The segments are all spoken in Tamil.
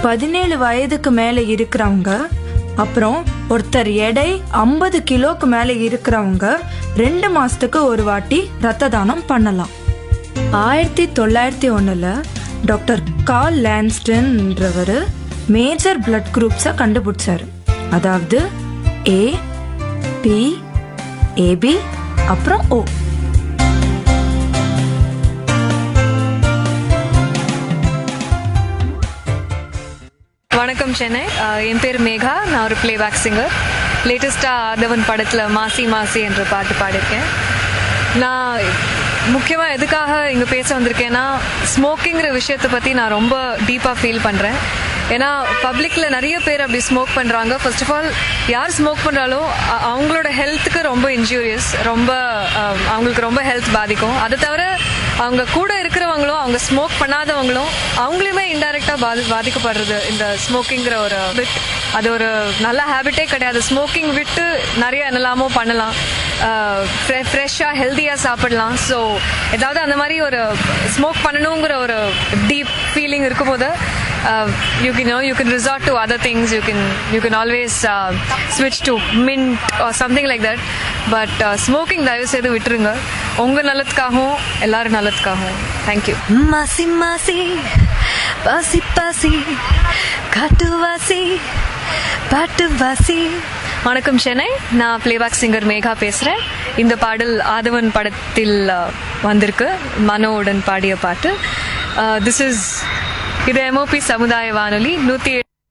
பதினேழு வயதுக்கு மேலே இருக்கிறவங்க அப்புறம் ஒருத்தர் எடை ஐம்பது கிலோக்கு மேலே இருக்கிறவங்க ரெண்டு மாசத்துக்கு ஒரு வாட்டி ரத்த தானம் பண்ணலாம் ஆயிரத்தி தொள்ளாயிரத்தி ஒன்றில் டாக்டர் கால் லான்ஸ்டன்ன்றவர் மேஜர் பிளட் குரூப்ஸை கண்டுபிடிச்சாரு அதாவது ஏ பி ஏபி அப்புறம் ஓ வணக்கம் சென்னை அஹ் என் பேர் மேகா நான் ஒரு பிளேபேக் சிங்கர் லேட்டஸ்ட்டாக ஆதவன் படத்தில் மாசி மாசி என்ற பாட்டு பாடியிருக்கேன் நான் முக்கியமாக எதுக்காக இங்கே பேச வந்திருக்கேன்னா ஸ்மோக்கிங்கிற விஷயத்தை பற்றி நான் ரொம்ப டீப்பாக ஃபீல் பண்ணுறேன் ஏன்னா பப்ளிக்கில் நிறைய பேர் அப்படி ஸ்மோக் பண்ணுறாங்க ஃபர்ஸ்ட் ஆஃப் ஆல் யார் ஸ்மோக் பண்ணுறாலோ அ- அவங்களோட ஹெல்த்துக்கு ரொம்ப இன்ஜூரியஸ் ரொம்ப அஹ், அவங்களுக்கு ரொம்ப ஹெல்த் பாதிக்கும் அதை தவிர அவங்க கூட இருக்கிறவங்களும் அவங்க ஸ்மோக் பண்ணாதவங்களும் அவங்களுமே இன்டைரக்டாக பாதி பாதிக்கப்படுறது இந்த ஸ்மோக்கிங்கிற ஒரு பிட் அது ஒரு நல்ல ஹேபிட்டே கிடையாது ஸ்மோக்கிங் விட்டு நிறைய என்னெல்லாமோ பண்ணலாம் ஃப்ரெஷ்ஷாக ஹெல்த்தியாக சாப்பிடலாம் ஸோ ஏதாவது அந்த மாதிரி ஒரு ஸ்மோக் பண்ணணுங்கிற ஒரு டீப் ஃபீலிங் இருக்கும்போது you can you can resort to other things you can you can always ஸ்விட்ச் to mint something like that but smoking தயவு செய்து விட்டுருங்க உங்கள் நல்லதுக்காகவும் எல்லாரும் நல்லதுக்காகவும் தேங்க்யூ மாசி மாசி பாசி பாசி காட்டுவாசி பாட்டுவாசி வணக்கம் சென்னை நான் பிளேபேக் சிங்கர் மேகா பேசுகிறேன் இந்த பாடல் ஆதவன் படத்தில் uh, வந்திருக்கு மனோவுடன் பாடிய பாட்டு திஸ் இஸ் இது எம்ஓபி சமுதாய வானொலி நூற்றி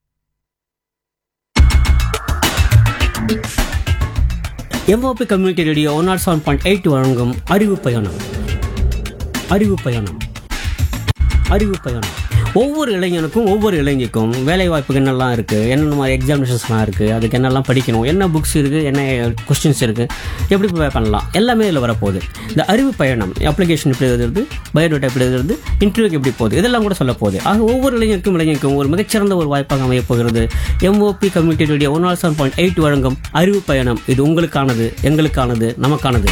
MOP community radio one nought seven point eight வழங்கும் அறிவு பயணம் அறிவு பயணம் அறிவு பயணம் ஒவ்வொரு இளைஞனுக்கும் ஒவ்வொரு இளைஞருக்கும் வேலை வாய்ப்புக்கு என்னெல்லாம் இருக்குது என்னென்ன மாதிரி எக்ஸாமினேஷன்ஸ்லாம் இருக்குது அதுக்கு என்னெல்லாம் படிக்கணும் என்ன புக்ஸ் இருக்குது என்ன கொஸ்டின்ஸ் இருக்குது எப்படி ப்ரிப்பேர் பண்ணலாம் எல்லாமே இதில் வரப்போகுது இந்த அறிவு பயணம் அப்ளிகேஷன் எப்படி எழுதுறது பயோடேட்டா எப்படி எழுதுறது இன்டர்வியூக்கு எப்படி போகுது இதெல்லாம் கூட சொல்ல போகுது ஆக ஒவ்வொரு இளைஞருக்கும் இளைஞருக்கும் ஒரு மிகச்சிறந்த ஒரு வாய்ப்பாக அமையப் போகிறது MOP community radio one nought seven point eight வழங்கும் அறிவு பயணம் இது உங்களுக்கானது எங்களுக்கானது நமக்கானது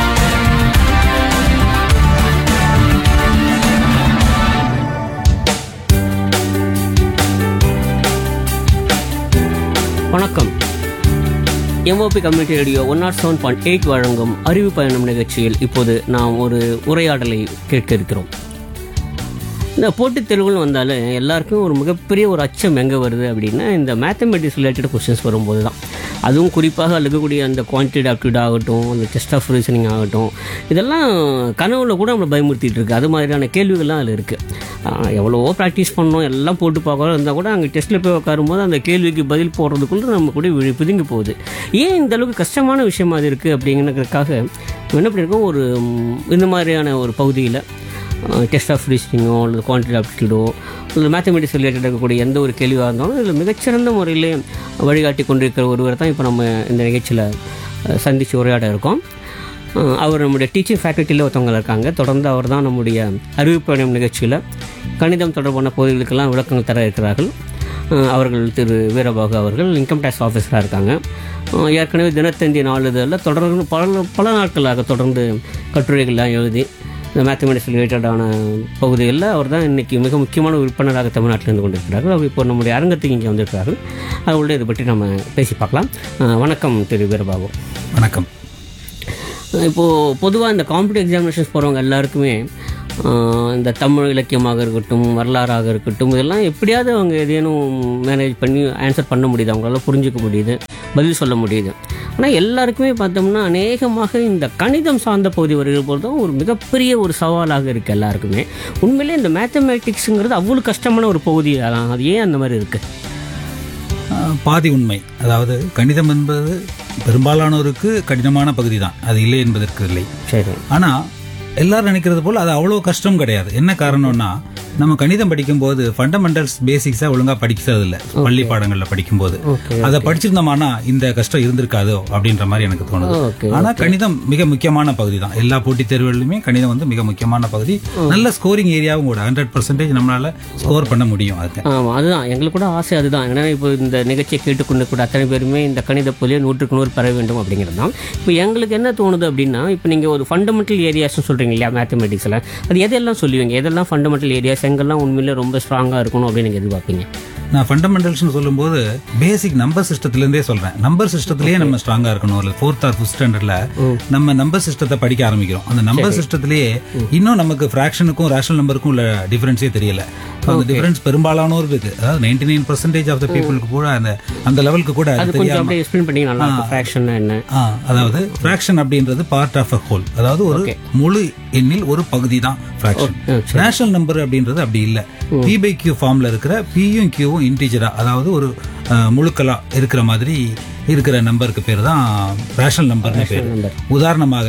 வணக்கம் MOP community radio one nought seven point eight வழங்கும் அறிவு பயணம் நிகழ்ச்சியில் இப்போது நாம் ஒரு உரையாடலை கேட்க இருக்கிறோம் இந்த போட்டித் தேர்வுகள் வந்தாலே எல்லாருக்கும் ஒரு மிகப்பெரிய ஒரு அச்சம் எங்கே வருது அப்படின்னா இந்த மேத்தமெட்டிக்ஸ் ரிலேட்டட் கொஸ்டின்ஸ் வரும்போது தான் அதுவும் குறிப்பாக அதில் இருக்கக்கூடிய அந்த குவான்டிட்டி ஆப்டியூட் ஆகட்டும் அந்த டெஸ்ட் ஆஃப் ரீசனிங் ஆகட்டும் இதெல்லாம் கனவுல கூட நம்மளை பயமுறுத்திட்டு இருக்கு அது மாதிரியான கேள்விகள்லாம் அதில் இருக்குது எவ்வளவோ ப்ராக்டிஸ் பண்ணோம் எல்லாம் போட்டு பார்க்கறோம் இருந்தால் கூட அங்கே டெஸ்ட்டில் போய் உட்காரும்போது அந்த கேள்விக்கு பதில் போடுறதுக்குள்ள நம்ம கூட விழி பிதுங்கி போகுது ஏன் இந்த அளவுக்கு கஷ்டமான விஷயமா அது இருக்குது அப்படிங்கிறதுக்காக என்ன பண்ணியிருக்கோம் ஒரு ம், இந்த மாதிரியான ஒரு பகுதியில் டெஸ்ட் ஆஃப் ரீசனிங்கோ அல்லது குவான்டிட்டி ஆப்டிடியூடோ அல்லது மேத்தமெட்டிக்ஸ் ரிலேட்டட் இருக்கக்கூடிய எந்த ஒரு கேள்வியாக இருந்தாலும் இதில் மிகச்சிறந்த முறையில் வழிகாட்டி கொண்டிருக்கிற ஒருவர் தான் இப்போ நம்ம இந்த நிகழ்ச்சியில் சந்தித்து உரையாட இருக்கோம் அஹ் அவர் நம்முடைய டீச்சிங் ஃபேக்கல்ட்டியில் ஒருத்தவங்க இருக்காங்க தொடர்ந்து அவர் தான் நம்முடைய அறிவிப்பயணம் நிகழ்ச்சியில் கணிதம் தொடர்பான பகுதிகளுக்கெல்லாம் விளக்கங்கள் தர இருக்கிறார்கள் அஹ் அவர்கள் திரு வீரபாகு அவர்கள் இன்கம் டேக்ஸ் ஆஃபீஸராக இருக்காங்க அஹ் ஏற்கனவே தினத்தந்தி நாளிதழில் தொடர்ந்து பல பல நாட்களாக தொடர்ந்து கட்டுரைகள்லாம் எழுதி இந்த மேத்தமெட்டிக்ஸ் ரிலேட்டடான பகுதிகளில் அவர் தான் இன்றைக்கி மிக முக்கியமான உறுப்பினராக தமிழ்நாட்டில் இருந்து கொண்டிருக்கிறார்கள் அவர் இப்போ நம்முடைய அரங்கத்துக்கு இங்கே வந்திருக்கிறார்கள் அவர்களோட இதை பற்றி நம்ம பேசி பார்க்கலாம் அஹ் வணக்கம் திரு வீரபாபு வணக்கம் இப்போது பொதுவாக இந்த காம்படிட்டிவ் எக்ஸாமினேஷன்ஸ் போகிறவங்க எல்லாருக்குமே ஆஹ், இந்த தமிழ் இலக்கியமாக இருக்கட்டும் வரலாறாக இருக்கட்டும் இதெல்லாம் எப்படியாவது அவங்க எதேனும் மேனேஜ் பண்ணி ஆன்சர் பண்ண முடியுது அவங்களால புரிஞ்சுக்க முடியுது பதில் சொல்ல முடியுது ஆனால் எல்லாருக்குமே பார்த்தோம்னா அநேகமாக இந்த கணிதம் சார்ந்த பகுதி வருகிற போது தான் ஒரு மிகப்பெரிய ஒரு சவாலாக இருக்குது எல்லாருக்குமே உண்மையிலே இந்த மேத்தமேட்டிக்ஸுங்கிறது அவ்வளோ கஷ்டமான ஒரு பகுதி அதான். அது ஏன் அந்த மாதிரி இருக்குது அஹ், பாதி உண்மை அதாவது கணிதம் என்பது பெரும்பாலானோருக்கு கடினமான பகுதி தான் அது இல்லை என்பதற்கு இல்லை சரி ஆனா எல்லாரும் நினைக்கிறது போல அது அவ்வளவு கஷ்டம் கிடையாது என்ன காரணம்னா நம்ம கணிதம் படிக்கும்போது ஃபண்டமெண்டல்ஸ் பேசிக்ஸா ஒழுங்கா படிக்கிறது இல்ல பள்ளி பாடங்கள்ல படிக்கும்போது Okay, அதை படிச்சிருந்தோமானா இந்த கஷ்டம் இருந்திருக்காதோ அப்படின்ற மாதிரி எனக்கு தோணுது Okay, ஆனா கணிதம் மிக முக்கியமான பகுதி தான் எல்லா போட்டித் தேர்வுகளிலுமே கணிதம் வந்து மிக முக்கியமான பகுதி நல்ல ஸ்கோரிங் ஏரியாவும் கூட ஹண்ட்ரட் பர்சன்டேஜ் நம்மளால ஸ்கோர் பண்ண முடியும் அதுக்கு ஆமாம் அதுதான் எங்களுக்கு கூட ஆசை அதுதான் ஏன்னா இப்போ இந்த நிகழ்ச்சியை கேட்டுக்கொண்டு கூட அத்தனை பேருமே இந்த கணித புலியை நூற்றுக்கு நூறு பெற வேண்டும் அப்படிங்கிறது தான் இப்போ எங்களுக்கு என்ன தோணுது அப்படின்னா இப்போ நீங்கள் ஒரு ஃபண்டமெண்டல் ஏரியாஸ்னு சொல்கிறீங்க இல்லையா மேத்தமெட்டிக்ஸில் அது எதெல்லாம் சொல்லுவீங்க எதெல்லாம் ஃபண்டமெண்டல் ஏரியாஸ் எங்கெல்லாம் உண்மையிலே ரொம்ப ஸ்ட்ராங்காக இருக்கணும் அப்படின்னு நீங்கள் எதிர்பார்ப்பீங்க நான் ஃபண்டமெண்டல்ஸ்னு சொல்லும்போது பேசிக் நம்பர் சிஸ்டத்துல இருந்தே சொல்றேன் நம்பர் சிஸ்டத்திலேயே நம்ம ஸ்ட்ராங்கா இருக்கணும் ஒரு ஃபோர்த் ஆர் ஃபிஃப்த் ஸ்டாண்டர்ட்ல நம்ம நம்பர் சிஸ்டத்தை படிக்க ஆரம்பிக்கிறோம் அந்த நம்பர் சிஸ்டத்திலேயே இன்னும் நமக்கு ஃபிராக்ஷனுக்கும் ரேஷனல் நம்பருக்கும் உள்ள டிஃபரன்ஸே தெரியல அந்த டிஃபரன்ஸ் பெரும்பாலானோர் இருக்கு அதாவது ninety nine percentage of the பீப்புளுக்கு கூட அந்த அந்த லெவலுக்கு கூட அது அது கொஞ்சம் தெரியாம அப்படியே எக்ஸ்பிளைன் பண்ணி நல்லா இருக்கும் ஃப்ராக்ஷன் என்ன ஆ, அதாவது ஃபிராக்ஷன் அப்படின்றது பார்ட் ஆஃப் அ ஹோல் அதாவது ஒரு முழு எண்ணில் ஒரு பகுதி தான் ஃபிராக்ஷன் ரேஷனல் நம்பர் அப்படின்றது அப்படி இல்ல பி பை கியூ ஃபார்ம்ல இருக்கிற பியும் கியூவும் இன்டிஜரா அதாவது ஒரு ஆ, முழுக்களா இருக்கிற மாதிரி இருக்கிற நம்பருக்கு பேர் தான் ரேஷனல் நம்பர்னு பேர் உதாரணமாக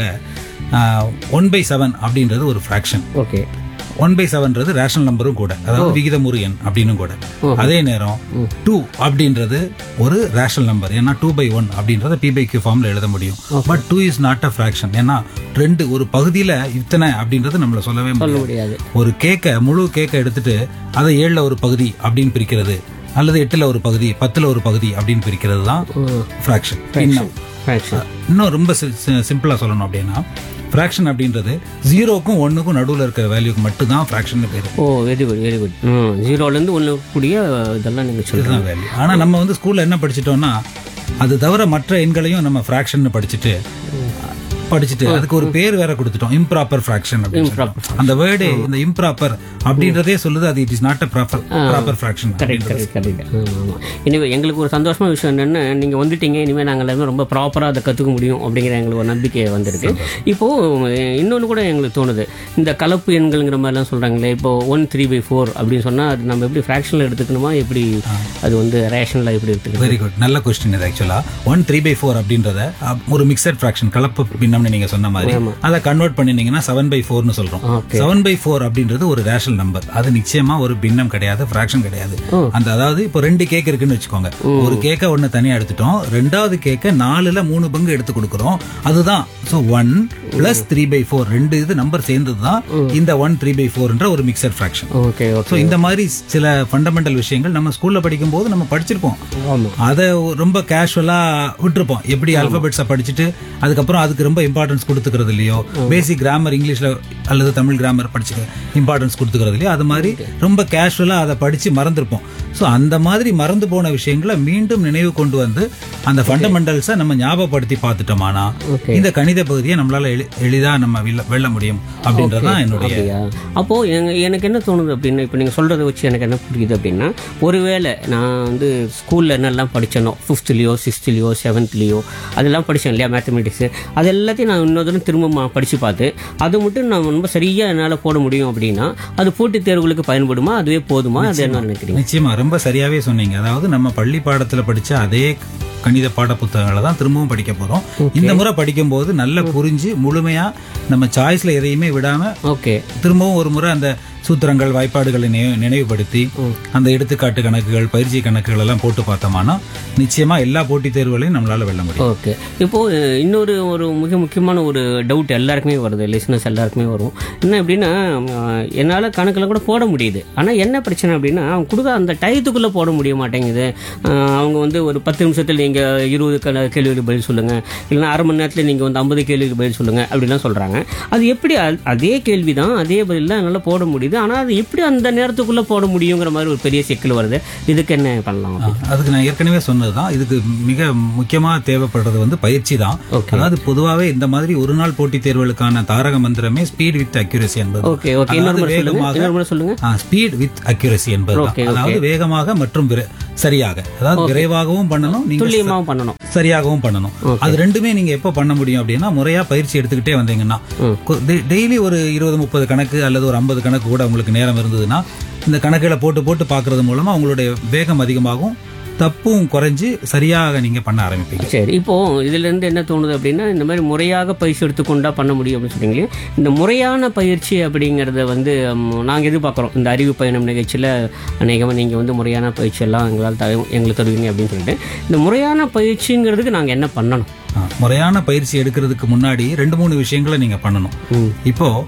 ஒன் பை செவன் அப்படின்றது ஒரு ஃபிராக்ஷன் ஓகே ஒன் பை செவன்றது ரேஷனல் நம்பரும் கூட அதாவது விகிதமுறு எண் அப்படின்னு கூட அதே நேரம் டூ அப்படின்றது ஒரு ரேஷனல் நம்பர் ஏன்னா டூ பை ஒன் அப்படின்றத பி பை கியூ ஃபார்ம்ல எழுத முடியும் but two is not a fraction ஏன்னா ரெண்டு ஒரு பகுதியில இத்தனை அப்படின்றது நம்மள சொல்லவே முடியாது முடியாது ஒரு கேக்க முழு கேக்க எடுத்துட்டு அதை ஏழுல ஒரு பகுதி அப்படின்னு பிரிக்கிறது அல்லது எட்டுல ஒரு பகுதி பத்துல ஒரு பகுதி அப்படின்னு பிரிக்கிறது தான் ஃபிராக்ஷன் ஃப்ராக்ஷன் இன்னும் ரொம்ப சிம்பிளா சொல்லணும் அப்படின்னா ஃபிராக்ஷன் அப்படின்றது ஜீரோக்கும் ஒன்னுக்கும் நடுவுல இருக்கிற வேல்யூக்கு மட்டும் தான் ஃபிராக்ஷன் பேரு oh very good very good hmm ஜீரோலேருந்து ஒன்று கூடிய இதெல்லாம் நீங்கள் சொல்லுங்கள் இதுதான் வேல்யூ ஆனா நம்ம வந்து ஸ்கூல்ல என்ன படிச்சிட்டோம்னா அது தவிர மற்ற எண்களையும் நம்ம ஃபிராக்ஷன் படிச்சுட்டு படிச்சுட்டு அதுக்கு ஒரு பேர் வேற கொடுத்துட்டோம் இம்ப்ராப்பர் ஃபிராக்ஷன் அந்த வேர்டு இந்த இம்ப்ராப்பர் அப்படின்றதே சொல்லுது அது it is not a proper proper fraction correct correct correct ஆமாம் இனிமே எங்களுக்கு ஒரு சந்தோஷமான விஷயம் என்னென்னா நீங்கள் வந்துட்டீங்க இனிமேல் நாங்கள் எல்லாமே ரொம்ப ப்ராப்பராக அதை கற்றுக்க முடியும் அப்படிங்கிற எங்களுக்கு ஒரு நம்பிக்கை வந்திருக்கு இப்போது இன்னொன்று கூட எங்களுக்கு தோணுது இந்த கலப்பு எண்கள்ங்கிற மாதிரிலாம் சொல்கிறாங்களே இப்போ ஒன் த்ரீ பை ஃபோர் அப்படின்னு சொன்னால் அது நம்ம எப்படி ஃப்ராக்ஷனில் எடுத்துக்கணுமா எப்படி அது வந்து ரேஷனில் எப்படி எடுத்துக்கணும் வெரி குட் நல்ல கொஸ்டின் இது ஆக்சுவலா ஒன் த்ரீ பை ஃபோர் அப்படின்றத அப், ஒரு மிக்சட் ஃபிராக்ஷன் கலப்பு பின்னம்னு நீங்க சொன்ன மாதிரி அதை கன்வெர்ட் பண்ணினீங்கன்னா செவன் பை ஃபோர்னு சொல்றோம் செவன் பை ஃபோர் அப்படின்றது ஒரு ரேஷனல் நம்பர் அது நிச்சயமா ஒரு பின்னம் கிடையாது ஃபிராக்ஷன் கிடையாது அந்த அதாவது இப்போ ரெண்டு கேக் இருக்குன்னு வச்சுக்கோங்க ஒரு கேக்கை ஒன்னு தனியா எடுத்துட்டோம் ரெண்டாவது கேக்கை நாலுல மூணு பங்கு எடுத்து கொடுக்குறோம் அதுதான் so one plus three by four ரெண்டு இது நம்பர் சேர்ந்தது தான் இந்த ஒன் த்ரீ பை ஃபோர்ன்ற ஒரு mixed fraction okay okay so இந்த மாதிரி சில ஃபண்டமெண்டல் விஷயங்கள் நம்ம ஸ்கூல்ல படிக்கும் போது நம்ம படிச்சிருப்போம் அதை ரொம்ப கேஷுவலா விட்டுருப்போம் எப்படி அல்பபெட்ஸை படிச்சுட்டு அதுக்கப்புறம் அதுக்கு ரொம்ப இம்பார்ட்டன்ஸ் கொடுத்துக்கிறது இல்லையோ பேசிக் கிராமர் இங்கிலீஷ்ல அல்லது தமிழ் கிராமர் படிச்சுக்க இம்பார்ட்டன்ஸ் கொடுத்துக்கிறது இல்லையோ அது மாதிரி ரொம்ப கேஷுவலா அதை படிச்சு மறந்துருப்போம் ஸோ அந்த மாதிரி மறந்து போன விஷயங்களை மீண்டும் நினைவு கொண்டு வந்து அந்த ஃபண்டமெண்டல்ஸை நம்ம ஞாபகப்படுத்தி பார்த்துட்டோமானா இந்த கணித பகுதியை நம்மளால எளி- எளிதா நம்ம வெல்ல- வெல்ல முடியும் அப்படின்றது தான் என்னுடைய அப்படியா அப்போ எங்க- எனக்கு என்ன தோணுது அப்படின்னா இப்போ நீங்கள் சொல்றதை வச்சு எனக்கு என்ன புரியுது அப்படின்னா ஒருவேளை நான் வந்து ஸ்கூல்ல என்னெல்லாம் படிச்சேனோ ஃபிஃப்த்லேயோ சிக்ஸ்த்லேயோ செவன்த்லேயோ அதெல்லாம் படித்தேன் இல்லையா மேத்தமெட்டிக்ஸ் அது எல்லாத்தையும் நான் இன்னொரு தடவை திரும்ப ம- படிச்சு பார்த்து அது மட்டும் நான் ரொம்ப சரியா என்னால் போட முடியும் அப்படின்னா அது போட்டித் தேர்வுகளுக்கு பயன்படுமா அதுவே போதுமா அது என்ன நினைக்கிறீங்க நிச்சயமா ரொம்ப சரியாவே சொன்னீங்க அதாவது நம்ம பள்ளி பாடத்துல படிச்ச அதே கணித பாட புத்தகங்களை தான் திரும்பவும் படிக்க போறோம் இந்த முறை படிக்கும்போது நல்லா புரிஞ்சு முழுமையா நம்ம சாய்ஸ்ல எதையுமே விடாம ஓகே திரும்பவும் ஒரு முறை அந்த சூத்திரங்கள் வாய்ப்பாடுகளை நினைவு- நினைவுபடுத்தி அந்த எடுத்துக்காட்டு கணக்குகள் பயிற்சி கணக்குகள் எல்லாம் போட்டு பார்த்தோம்னா நிச்சயமா எல்லா போட்டித் தேர்வுகளையும் நம்மளால வெல்ல முடியும் ஓகே இப்போ அஹ், இன்னொரு ஒரு மிக முக்கியமான ஒரு டவுட் எல்லாருக்குமே வருது லிசனஸ் எல்லாருக்குமே வரும் என்ன அப்படின்னா அஹ், என்னால் கணக்கில் கூட போட முடியுது ஆனால் என்ன பிரச்சனை அப்படின்னா அவங்க கொடுக்க அந்த டயத்துக்குள்ளே போட முடிய மாட்டேங்குது அஹ், அவங்க வந்து ஒரு பத்து நிமிஷத்தில் நீங்கள் இருபது க- கேள்விகளுக்கு பதில் சொல்லுங்கள் இல்லைன்னா அரை மணி நேரத்தில் நீங்கள் வந்து ஐம்பது கேள்விக்கு பதில் சொல்லுங்கள் அப்படிலாம் சொல்கிறாங்க அது எப்படி அ- அதே கேள்வி தான் அதே பதில் தான் என்னால் போட முடியுது ஆனால் அது எப்படி அந்த நேரத்துக்குள்ளே போட முடியுங்கிற மாதிரி ஒரு பெரிய சிக்கல் வருது இதுக்கு என்ன பண்ணலாம் ஆ, அதுக்கு நான் ஏற்கனவே சொன்னதுதான் இதுக்கு மிக முக்கியமா தேவைப்படுறது வந்து பயிற்சி தான் அதாவது பொதுவாகவே இந்த மாதிரி ஒரு நாள் போட்டித் தேர்வுகளுக்கான தாரக மந்திரமே ஸ்பீட் வித் அக்யூரசி என்பது ஓகே ஓகே இன்னொரு முறை சொல்லுங்க இன்னொரு முறை சொல்லுங்க ஸ்பீட் வித் அக்யூரசி என்பது Okay, அதாவது வேகமாக மற்றும் விரை- சரியாக அதாவது விரைவாகவும் பண்ணணும் நீங்க துல்லியமாகவும் பண்ணணும் சரியாகவும் பண்ணணும் அது ரெண்டுமே நீங்க எப்ப பண்ண முடியும் அப்படின்னா முறையா பயிற்சி எடுத்துக்கிட்டே வந்தீங்கன்னா டெய்லி ஒரு இருபது முப்பது கணக்கு அல்லது ஒரு ஐம்பது கணக்கு கூட உங்களுக்கு நேரம் இருந்ததுன்னா இந்த கணக்குகளை போட்டு போட்டு பார்க்கறது மூலமா உங்களுடைய வேகம் அதிகமாகும் தப்பும் குறைஞ்சு சரியாக நீங்க பண்ண ஆரம்பிப்பீங்க சரி இப்போ இதுல இருந்து என்ன தோணுது அப்படின்னா இந்த மாதிரி முறையாக பயிற்சி எடுத்துக்கொண்டா பண்ண முடியும் அப்படின்னு சொன்னீங்களே இந்த முறையான பயிற்சி அப்படிங்கறத வந்து ம், நாங்க எதிர்பார்க்குறோம் இந்த அறிவு பயணம் நிகழ்ச்சியில அநேகமாக நீங்க வந்து முறையான பயிற்சி எல்லாம் எங்களால் த எங்களுக்கு தருவீங்க அப்படின்னு சொல்லிட்டு இந்த முறையான பயிற்சிங்கிறதுக்கு நாங்க என்ன பண்ணணும் ஆ, முறையான பயிற்சி எடுக்கிறதுக்கு முன்னாடி ரெண்டு மூணு விஷயங்களை நீங்க பண்ணணும் இப்போ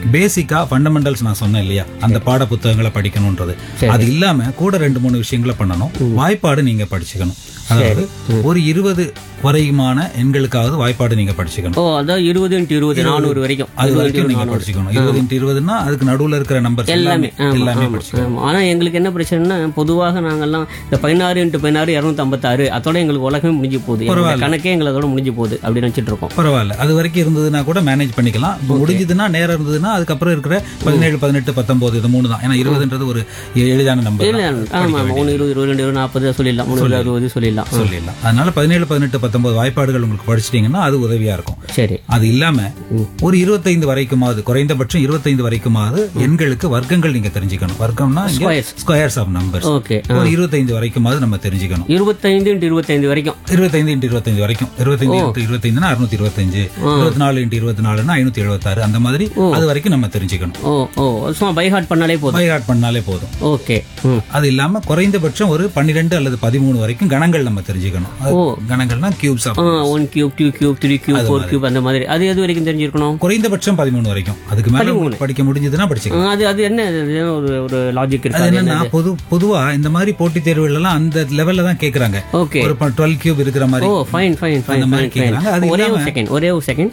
பேசிக்கா ஃபண்டமெண்டல்ஸ் நான் சொன்னேன் இல்லையா அந்த பாட புத்தகங்களை படிக்கணும்ன்றது அது இல்லாம கூட ரெண்டு மூணு விஷயங்களை பண்ணணும் வாய்ப்பாடு நீங்க படிச்சுக்கணும் அதாவது ஒரு இருபது வரையுமான எண்களுக்காவது வாய்ப்பாடு நீங்க படிச்சுக்கணும் ஓ அதான் இருபது இன்ட்டு இருபது நானூறு வரைக்கும் அது இருபது வரைக்கும் into நீங்க நானூறு. படிச்சுக்கணும் இருபது இன்ட்டு இருபதுன்னா அதுக்கு நடுவுல இருக்கிற நம்பர் எல்லாமே ஆமா, எல்லாமே ஆமா, படிச்சுக்கணும் ஆமா. ஆனா எங்களுக்கு என்ன பிரச்சனைனா பொதுவாக நாங்கெல்லாம் இந்த பதினாறு இன்ட்டு பதினாறு இரநூத்தி ஐம்பத்தாறு அதோட எங்களுக்கு உலகமே முடிஞ்சு போகுது எங்களுடைய கணக்கே எங்களை அதோட முடிஞ்சு போகுது அப்படின்னு நினைச்சிட்டு இருக்கோம் பரவாயில்ல அது வரைக்கும் இருந்ததுன்னா கூட மேனேஜ் பண்ணிக்கலாம் இப்போ முடிஞ்சதுன்னா நேரம் இருந்ததுன்னா அதுக்கப்புறம் இருக்கிற பதினேழு பதினெட்டு பத்தொன்பது இது மூணு தான் ஏன்னா இருபதுன்றது ஒரு எளிதான நம்பர் இல்ல ஆமா ஆமா ஒன்று இருபது இருபது ரெண்டு இருபது நாற்பது சொல்லிடலாம் மூணு இருபது அறுபது சொல்லிடலாம் ஆ, சொல்லிடலாம் அதனால பதினேழு பதினெட்டு பத்தொன்பது வாய்ப்பாடுகள் உங்களுக்கு படிச்சிட்டீங்கன்னா அது உதவியா இருக்கும் சரி அது இல்லாம ஒரு இருபத்தைந்து வரைக்குமாவது குறைந்தபட்சம் இருபத்தைந்து வரைக்குமாவது எண்களுக்கு வர்க்கங்கள் நீங்க தெரிஞ்சுக்கணும் வர்க்கம்னா Squares. Squares of numbers okay ஒரு இருபத்தைந்து வரைக்குமாவது நம்ம தெரிஞ்சுக்கணும் இருபத்தைந்து இன்ட்டு இருபத்தைந்து வரைக்கும் இருபத்தைந்து இன்ட்டு இருபத்தஞ்சு வரைக்கும் இருபத்தஞ்சு இன்ட்டு இருபத்தைந்துனா அறுநூத்தி இருபத்தஞ்சு இருபத்தி நாலு இன்ட்டு இருபத்தி நாலுனா ஐநூத்தி எழுபத்தாறு அந்த மாதிரி அது வரைக்கும் நம்ம தெரிஞ்சுக்கணும் ஓ ஓ சும்மா பை ஹார்ட் பண்ணாலே போதும் பை ஹார்ட் பண்ணாலே போதும் ஓகே ம் அது இல்லாம குறைந்தபட்சம் ஒரு பன்னிரெண்டு அல்லது பதிமூணு வரைக்கும் கணங்கள் நம்ம தெரிஞ்சுக்கணும் அது கணங்கள்னா cubes of one cube two cube three cube four cube அந்த மாதிரி அது எது வரைக்கும் தெரிஞ்சிருக்கணும் குறைந்தபட்சம் பதிமூணு வரைக்கும் அதுக்கு மேல உங்களுக்கு படிக்க முடிஞ்சதுன்னா படிச்சுக்கலாம் ஆ, அது அது என்ன அது என்ன ஒரு ஒரு லாஜிக் அது இருக்கு என்னன்னா பொது பொதுவா இந்த மாதிரி போட்டித் தேர்வுகள் எல்லாம் அந்த லெவல்ல தான் கேக்குறாங்க ஓகே ஒரு டுவெல் கியூப் இருக்கிற மாதிரி ஓ ஃபைன் ஃபைன் ஃபைன் அந்த மாதிரி ஃபைன் ஃபைன் கேக்குறாங்க. அது ஒரே ஒரு செகண்ட் ஒரே ஒரு செகண்ட்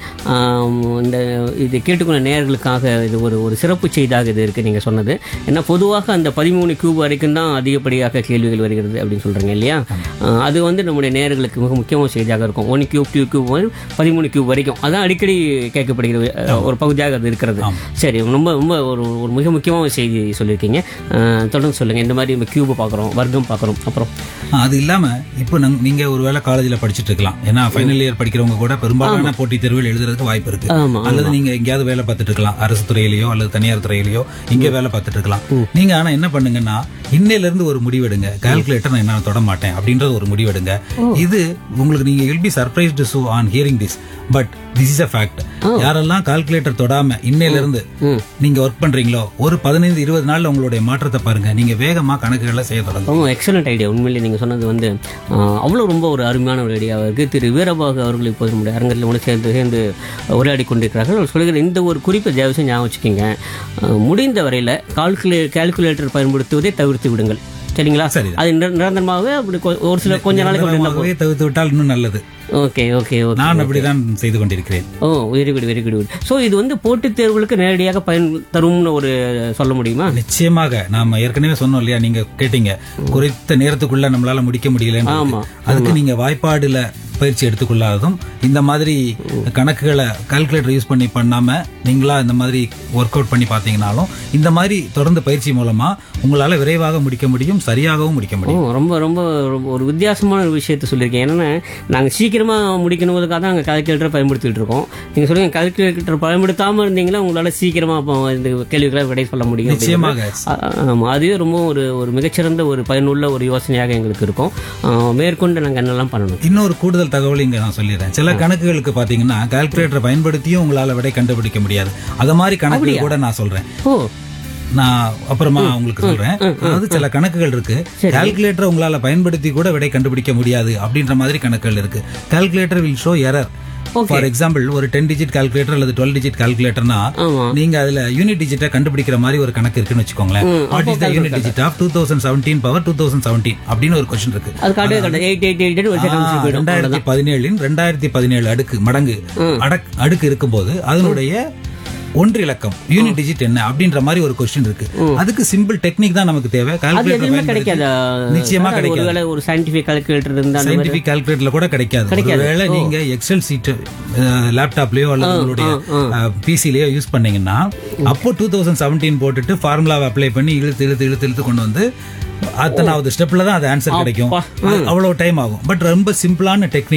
இந்த இது கேட்டுக்கொண்ட நேயர்களுக்காக இது ஒரு ஒரு சிறப்பு செய்தியாக இது இருக்கு நீங்க சொன்னது ஏன்னா பொதுவாக அந்த பதிமூணு கியூப் வரைக்கும் தான் அதிகப்படியாக கேள்விகள் வருகிறது அப்படின்னு சொல்றீங்க இல்லையா ஆ, அது வந்து நம்முடைய நேயர்களுக்கு மிக முக்கியமான செய்தியாக இருக்கும் ஒன் கியூப் டூ கியூப் பதிமூணு கியூப் வரைக்கும் அதான் அடிக்கடி கேட்கப்படுகிறது அஹ், ஒரு பகுதியாக அது இருக்கிறது சரி ரொம்ப ரொம்ப ஒரு ஒரு மிக முக்கியமான செய்தி சொல்லியிருக்கீங்க ஆ, தொடர்ந்து சொல்லுங்க இந்த மாதிரி கியூப் பார்க்குறோம் வர்க்கம் பார்க்குறோம் அப்புறம் ஆ, அது இல்லாம இப்போ நங்க- நீங்க ஒருவேளை காலேஜ்ல படிச்சிட்டு இருக்கலாம் ஏன்னா ஃபைனல் இயர் படிக்கிறவங்க கூட பெரும்பாலான போட்டித் தேர்வுகள் எழுதுறதுக்கு வாய்ப்பு இருக்கு ஆமா அல்லது நீங்க எங்கேயாவது வேலை பார்த்துட்டு இருக்கலாம் அரசு துறையிலயோ அல்லது தனியார் துறையிலயோ இங்க வேலை பார்த்துட்டு இருக்கலாம் நீங்க ஆனா என்ன பண்ணுங்கன்னா இன்னையில இருந்து ஒரு முடிவெடுங்க கால்குலேட்டர் நான் என்ன தொட மாட்டேன் அப்படின்றது ஒரு முடிவெடுங்க இது உங்களுக்கு நீங்க will be surprised so on hearing this but this is a fact யாரெல்லாம் கால்குலேட்டர் தொடாம இன்னையில இருந்து நீங்க ஒர்க் பண்றீங்களோ ஒரு பதினைந்து இருபது நாள்ல உங்களுடைய மாற்றத்தை பாருங்க நீங்க வேகமா கணக்குகளை செய்ய தொடங்க ரொம்ப எக்ஸலண்ட் ஐடியா உண்மையிலே நீங்கள் சொன்னது வந்து ஆஹ், அவ்வளோ ரொம்ப ஒரு அருமையான ஒரு ஐடியாவாக இருக்குது திரு வீரபாகு அவர்கள் இப்போது நம்முடைய அரங்கத்தில் கூட சேர்ந்து சேர்ந்து உரையாடி கொண்டிருக்கிறார்கள் அவர் சொல்கிற இந்த ஒரு குறிப்பை தயவு செஞ்சு ஞாபகம் வச்சுக்கோங்க ஆஹ், முடிந்த வரையில் கால்குலே கால்குலேட்டர் பயன்படுத்துவதை தவிர்த்து விடுங்கள் சரிங்களா சரிதான். அது நிர- நிரந்தரமாகவே அப்படி கொ- ஒரு சில கொஞ்ச நாளைக்கு அப்படி இருந்தால் நிரந்தரமாகவே தவிர்த்து விட்டால் இன்னும் நல்லது ஓகே ஓகே ஓகே நான் அப்படிதான் செய்து கொண்டிருக்கிறேன் oh very good very good so இது வந்து போட்டித் தேர்வுகளுக்கு நேரடியாக பயன் தரும்னு ஒரு சொல்ல முடியுமா நிச்சயமாக நாம ஏற்கனவே சொன்னோம் இல்லையா நீங்க கேட்டீங்க குறைத்த நேரத்துக்குள்ள நம்மளால முடிக்க முடியல ஆமா. அதுக்கு நீங்க வாய்ப்பாடுல பயிற்சி எடுத்துக்கொள்ளாததும் இந்த மாதிரி கணக்குகளை கால்குலேட்டர் யூஸ் பண்ணி பண்ணாம நீங்களா இந்த மாதிரி ஒர்க் அவுட் பண்ணி பார்த்தீங்கனாலும் இந்த மாதிரி தொடர்ந்து பயிற்சி மூலமா உங்களால விரைவாக முடிக்க முடியும் சரியாகவும் முடிக்க ஓ முடியும் ரொம்ப ரொம்ப ரொம்ப ஒரு வித்தியாசமான ஒரு விஷயத்தை சொல்லியிருக்கேன் என்னன்னா நாங்கள் சீக்கிரமாக முடிக்கணுங்கிறதுக்காக தான் நாங்கள் கால்குலேட்டரை பயன்படுத்திட்டு இருக்கோம் நீங்கள் சொல்லுங்க கால்குலேட்டர் பயன்படுத்தாமல் இருந்தீங்கன்னா உங்களால் சீக்கிரமாக அப்போ இந்த கேள்விகளை விடை சொல்ல முடியும் நிச்சயமாக ஆமாம் அதுவே ரொம்ப ஒரு ஒரு மிகச்சிறந்த ஒரு பயனுள்ள ஒரு யோசனையாக எங்களுக்கு இருக்கும் ஆ, மேற்கொண்டு நாங்கள் என்னெல்லாம் பண்ணணும் இன்னொரு கூடுதல் தகவல் இங்க நான் சொல்லிடுறேன் சில கணக்குகளுக்கு பாத்தீங்கன்னா கால்குலேட்டரை பயன்படுத்தியும் உங்களால விடை கண்டுபிடிக்க முடியாது அத மாதிரி கணக்குகள் கூட நான் சொல்றேன் ஓ நான் அப்புறமா உங்களுக்கு சொல்றேன் அதாவது சில கணக்குகள் இருக்கு கால்குலேட்டர் உங்களால பயன்படுத்தி கூட விடை கண்டுபிடிக்க முடியாது அப்படின்ற மாதிரி கணக்குகள் இருக்கு calculator will show error for example ஒரு டென் டிஜிட் கால்குலேட்டர் அல்லது டுவெல் டிஜிட் கால்குலேட்டர்னா ஆமா. நீங்க அதுல யூனிட் டிஜிட்டை கண்டுபிடிக்கிற மாதிரி ஒரு கணக்கு இருக்குன்னு வச்சுக்கோங்களேன் what is the unit digit of two thousand seventeen power two thousand seventeen அப்படின்னு ஒரு கொஸ்டின் இருக்கு அது காட்டவே காட்டு எயிட் எயிட் எயிட் ஒரு செகண்ட் போயிடும் ரெண்டாயிரத்தி பதினேழின் ரெண்டாயிரத்தி பதினேழு அடுக்கு மடங்கு அடக் அடுக்கு இருக்கும்போது அதனுடைய ஒன்று இலக்கம் யூனிட் டிஜிட் என்ன அப்படின்ற மாதிரி ஒரு கொஸ்டின் இருக்கு அதுக்கு சிம்பிள் டெக்னிக் தான் நமக்கு தேவை அது கால்குலேட்டர் எதுவுமே பயன்படுத்தி- கிடைக்காது நிச்சயமா கிடைக்காது ஒருவேளை ஒரு சயின்டிபிக் கால்குலேட்டர் இருந்தால் அந்த மாதிரி சயின்டிபிக் கால்குலேட்டர்ல கூட கிடைக்காது ஒருவேளை நீங்க எக்ஸல் சீட் லேப்டாப்லயோ அல்லது உங்களுடைய பிசிலயோ யூஸ் பண்ணீங்கன்னா அப்போ டூ தௌசண்ட் செவன்டீன் போட்டுட்டு ஃபார்முலாவை அப்ளை பண்ணி இழுத்து இழுத்து இழுத்து இழுத்து கொண்டு வந்து அத்தனாவது ஸ்டெப்ல தான் அது ஆன்சர் கிடைக்கும் அது அவ்வளவு டைம் ஆகும் பட் ரொம்ப சிம்பிளான டெக்னிக்